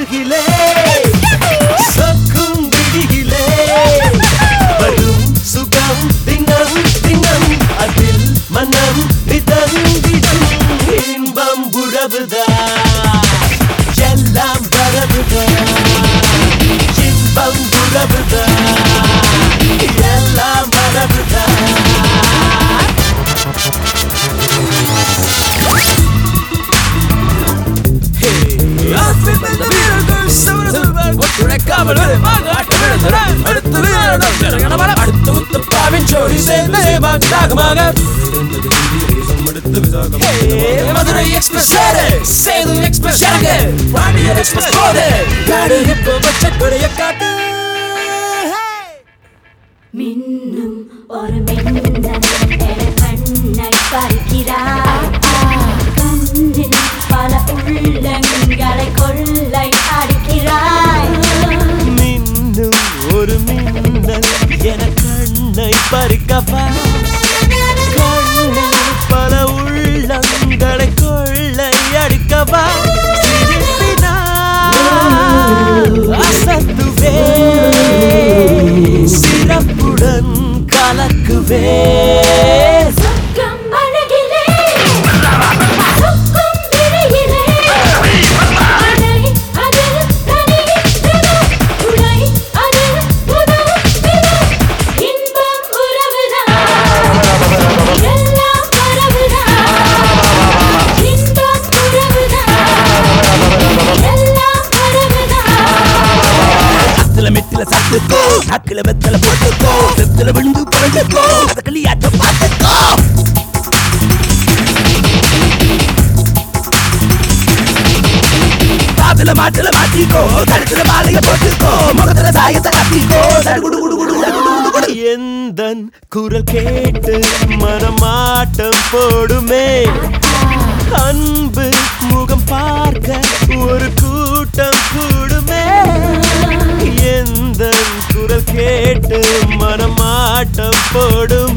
அருகிலே சொக்கும் விழியிலே வரும் சுகம் தினம் தினம் அதில் மனம் மிதந்திடும் இன்பம் உறவுதான் எல்லாம் வரவுதான் இன்பம் உறவுதான் எல்லாம் வரவுதான் Madurai express Salem express Pandiyar express போது காடு இப்போ பச்சைப்படைய காட்டு மின்னும் ஒரு மின்னல் என கண்ணை பறிக்கிறாய் கண்ணில் பல உள்ளங்களை கொள்ளை அடிக்கிறாய் மின்னும் ஒரு மின்னல் என கண்ணை பறிக்கவா கண்ணில் பல உள்ளங்களை கொள்ளை அடிக்கவா சிரிப்பினால் அசத்துவே சிறப்புடன் கலக்குவே சொர்க்கம் அழகிலே சொர்க்கம் விழியிலே அலை அதில் தனி தினம் துளை அதில் புது தினம் இன்பம் உறவுதான் எல்லாம் பரவுதான் இன்பம் உறவுதான் எல்லாம் பரவுதான் அத்துல மெத்தில சாப்பிட்டுக்கோ நாக்கில வெத்தல போட்டுக்கோ வெத்தல விழுந்து குறைஞ்சுக்கோ அத களியாட்டம் பார்த்துக்கோ காதுல மாட்டுல மாட்டிக்கோ கழுத்துல மாலைய போட்டுக்கோ முகத்துல சாயத்தை கட்டிக்கோ தடுகுடு குடு குடு தடுகுடு குடு குடு எந்தன் குரல் கேட்டு மனமாட்டம் போடுமே அன்பு முகம் பார்க்க ஒரு கூட்டம் கூடுமே எந்த குரல் கேட்டு மனமாட்டம் போடும்